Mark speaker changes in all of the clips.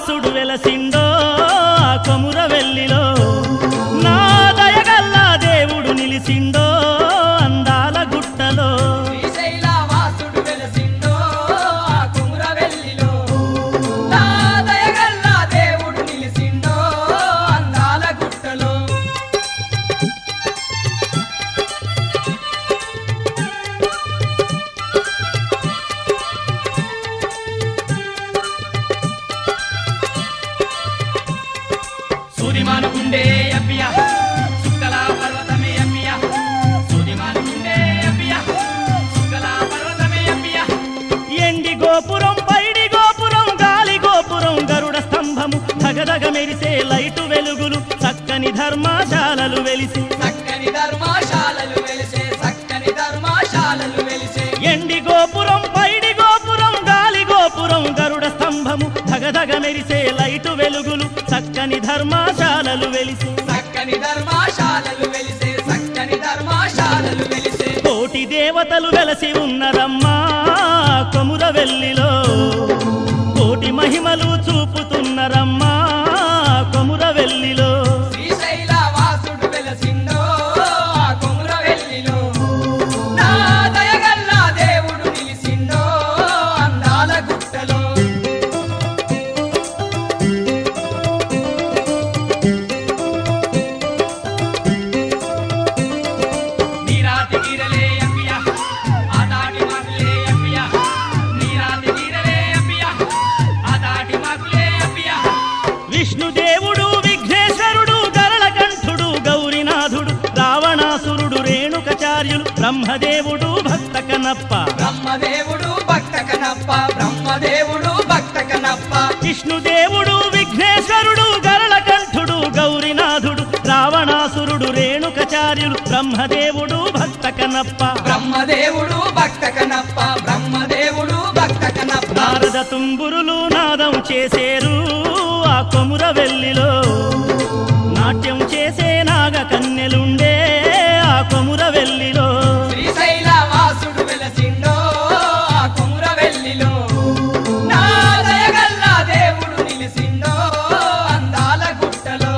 Speaker 1: వాసుడు వెలసిండో ఆ కొముర వెల్లిలో నా దయగల్లా దేవుడు నిలిసిండో అందాల గుట్టలో
Speaker 2: శ్రీశైల వాసుడు వెలసిండో ఆ కుమురవెల్లిలో నా దయగల్ల దేవుడు నిలిసిండో అందాల గుట్టలో సూదిమానుకుండే అబ్బియ సుక్కల పర్వతమే అబ్బియ సూదిమానుకుండే అబ్బియ సుక్కల పర్వతమే అబ్బియ
Speaker 1: ఎండి గోపురం పైడి గోపురం గాలి గోపురం గరుడ స్తంభము ధగధగ మెరిసే లైటు వెలుగులు చక్కని ధర్మశాలలు వెలిసి
Speaker 2: చక్కని ధర్మశాలలు వెలిసే చక్కని ధర్మశాలలు వెలిసే
Speaker 1: ఎండి గోపురం పైడి గోపురం గాలి గోపురం గరుడ స్తంభము ధగధగ మెరిసే లైటు వెలుగులు చక్కని ధర్మశాలలు వెలిసి
Speaker 2: చక్కని ధర్మశాలలు వెలిసే చక్కని ధర్మశాలలు వెలిసే
Speaker 1: కోటి దేవతలు వెలసి ఉన్నరమ్మా కొముర వెల్లిలో కోటి మహిమలు చూపుతున్నరమ్మా కొముర వెల్లిలో
Speaker 2: శ్రీశైల వాసుడు వెలసిండో ఆ కొమురవెల్లిలో నా దయగల్ల దేవుడు నిలిసిండో అందాల గుట్టలో నీరాతి గీరలే అప్పియ ఆదాటి మాకులే అప్పియ నీరాతి గీరలే అప్పియ ఆదాటి మాకులే అప్పియ
Speaker 1: విష్ణుదేవుడు విఘ్నేశ్వరుడు గరళకంఠుడు గౌరీనాథుడు రావణాసురుడు రేణుకచార్యులు బ్రహ్మదేవుడు భక్త కనప్ప
Speaker 2: బ్రహ్మదేవుడు భక్త కనప్ప బ్రహ్మదేవుడు భక్త కనప్ప
Speaker 1: విష్ణుదేవుడు విఘ్నేశ్వరుడు గరళకంఠుడు గౌరీనాథుడు రావణాసురుడు రేణుకచార్యులు బ్రహ్మదేవుడు భక్త కనప్ప
Speaker 2: బ్రహ్మదేవుడు భక్త కనప్ప బ్రహ్మదేవుడు భక్త కనప్ప
Speaker 1: నారద తుంబురులు నాదం చేసేరు ఆ కొముర వెల్లిలో నాట్యం చేసే నాగ కన్నెలుండే ఆ కొముర వెల్లిలో
Speaker 2: శ్రీశైల వాసుడు వెలసిండో ఆ కుమ్రవెల్లిలో నా దయగల్ల దేవుడు నిలిసిండో అందాల గుట్టలో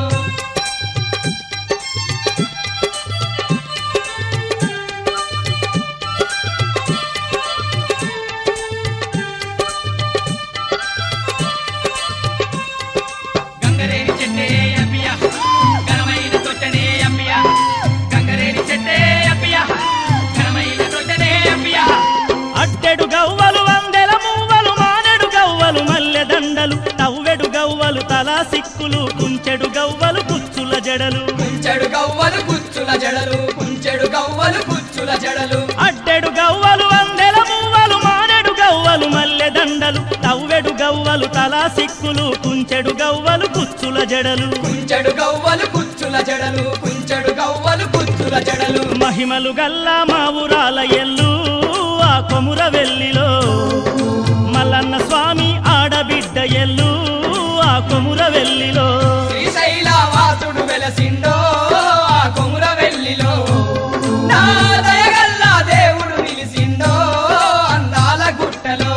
Speaker 2: గంగరేని చెట్టే అప్పియ ఘనమైన తొట్టనే అప్పియ గంగరేని చెట్టే అప్పియ ఘనమైన తొట్టనే అప్పియ
Speaker 1: అట్టెడు గవ్వలు వందెల మువ్వలు మానెడు గవ్వలు మల్లె దండలు తవ్వెడు గవ్వలు తలా సిక్కులు కుంచెడు గవ్వలు కుచ్చుల జడలు
Speaker 2: కుంచెడు గవ్వలు కుచ్చుల జడలు కుంచెడు గవ్వలు కుచ్చుల జడలు
Speaker 1: అడ్డెడు గవ్వలు వందెల మువ్వలు మానెడు గవ్వలు మల్లె దండలు తవ్వెడు గవ్వలు తలా సిక్కులు కుంచెడు గవ్వలు కుచ్చుల జడలు
Speaker 2: కుంచెడు గవ్వలు కుచ్చుల జడలు కుంచెడు గవ్వలు కుచ్చుల జడలు
Speaker 1: మహిమలు గల్లా మా ఊరాల ఎల్లు ఆ కొముర వెల్లిలో మల్లన్న స్వామి ఆడబిడ్డ ఎల్లు ఆ కొముర వెల్లిలో
Speaker 2: శ్రీశైల వాసుడు వెలసిండో ఆ కొముర వెల్లిలో నా దయగల్ల దేవుడు నిలిసిండో అందాల గుట్టలో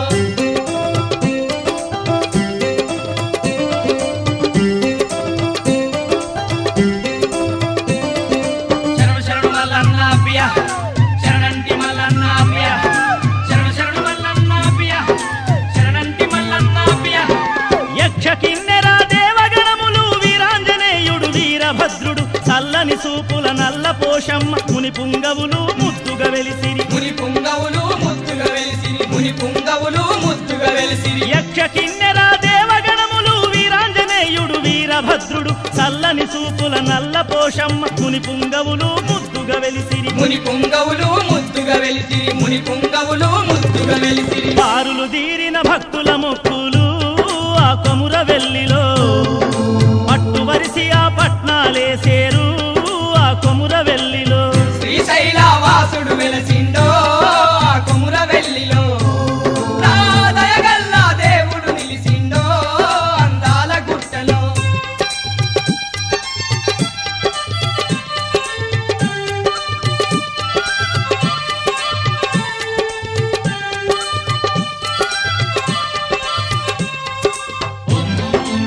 Speaker 2: శరణు శరణు మల్లన్న అబ్బియ శరణంటి మల్లన్న అబ్బియ శరణు శరణు మల్లన్న అబ్బియ శరణంటి మల్లన్న అబ్బియ
Speaker 1: యక్ష కిన్నెర దేవగణములు వీరాంజనేయుడు వీరభద్రుడు చల్లని సూపుల నల్ల పోషమ్మ ముని పుంగవులు ముద్దుగా వెలిసిరి
Speaker 2: ముని పుంగవులు ముద్దుగా వెలిసిరి ముని పుంగవులు ముద్దుగా వెలిసిరి
Speaker 1: యక్ష కిన్నెర దేవగణములు వీరాంజనేయుడు వీరభద్రుడు చల్లని సూపుల నల్ల పోషమ్మ ముని పుంగవులు ముద్దుగా వెలిసిరి
Speaker 2: ముని పుంగవులు ముద్దుగా వెలిసిరి ముని పుంగవులు ముద్దుగా వెలిసిరి
Speaker 1: పారులు తీరిన భక్తుల మొక్కులు ఆ కొముర వెల్లిలో పట్టు వరిసి ఆ పట్నాలేసేరు ఆ కొముర వెల్లిలో
Speaker 2: శ్రీశైల వాసుడు వెలసిండో ఆ కొముర వెల్లిలో నా దయగల్ల దేవుడు నిలిసిండో అందాల గుట్టలో ఓం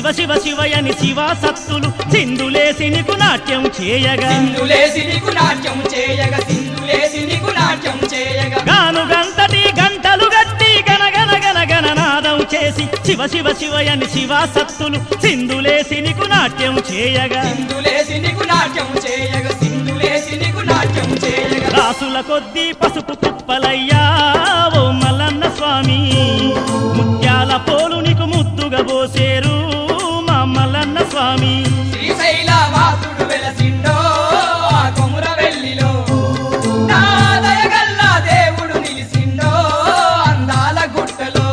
Speaker 1: శివ శివ శివయని శివ సత్తులు సింధులేసి నీకు నాట్యం చేయగా
Speaker 2: సింధులేసి నీకు నాట్యం చేయగా సింధులేసి నీకు నాట్యం చేయగా
Speaker 1: గాను గంటటి గంటలు గట్టి గనగన గనగన నాదం చేసి శివ శివ శివయని శివ సత్తులు సింధులేసి నీకు నాట్యం చేయగా
Speaker 2: సింధులేసి నీకు నాట్యం చేయగా సింధులేసి నీకు నాట్యం చేయగా
Speaker 1: రాసుల కొద్దీ పసుపు కుప్పలయ్యా ఓ మల్లన్న స్వామి ముత్యాల పోలు నీకు ముద్దుగా పోసేరు మా మల్లన్న స్వామి
Speaker 2: శ్రీశైల వాసుడు వెలసిండో ఆ కొముర వెల్లిలో నా దయగల్ల దేవుడు నిలిసిండో అందాల గుట్టలో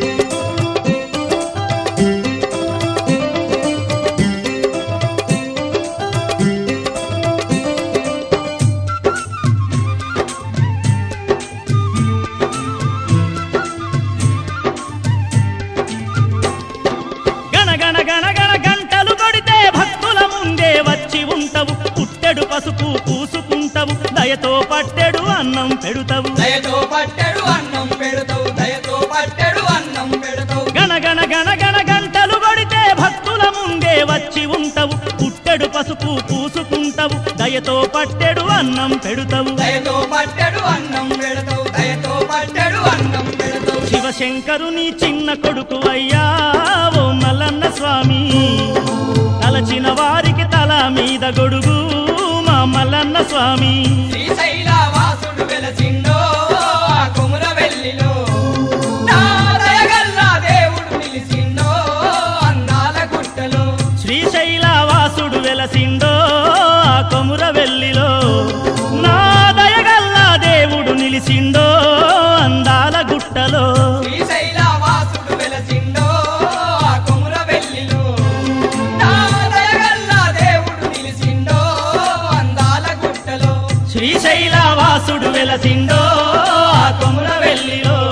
Speaker 1: గణ గణ గణ గణ గంటలు కొడితే భక్తుల ముందే వచ్చి ఉంటావు పుట్టెడు పసుపు పూసుకుంటావు దయతో పట్టెడు అన్నం పెడుతావు
Speaker 2: దయతో పట్టెడు అన్నం పెడతావు దయతో పట్టెడు అన్నం పెడతావు
Speaker 1: గణ గణ గణ గణ గంటలు కొడితే భక్తుల ముందే వచ్చి ఉంటావు పుట్టెడు పసుపు పూసుకుంటావు దయతో పట్టెడు అన్నం పెడుతావు
Speaker 2: దయతో పట్టెడు అన్నం పెడతావు దయతో పట్టెడు అన్నం పెడతావు
Speaker 1: శివశంకరుని చిన్న కొడుకు అయ్యా ఓ మల్లన్న స్వామి తలచిన వారికి తల మీద గొడుగు మా మల్లన్న స్వామి
Speaker 2: శ్రీశైల వాసుడు వెలసిండో ఆ కొముర వెల్లిలో నా దయగల్ల దేవుడు నిలిసిండో అందాల గుట్టలో
Speaker 1: శ్రీశైల వాసుడు వెలసిండో ఆ కొముర వెల్లిలో నా దయగల్ల దేవుడు నిలిసిండో అందాల గుట్టలో
Speaker 2: శ్రీశైల వాసుడు వెలసిండో ఆ కొముర వెల్లిలో నా దయగల్ల దేవుడు నిలిసిండో అందాల గుట్టలో
Speaker 1: శ్రీశైల వాసుడు వెలసిండో ఆ కొముర వెల్లిలో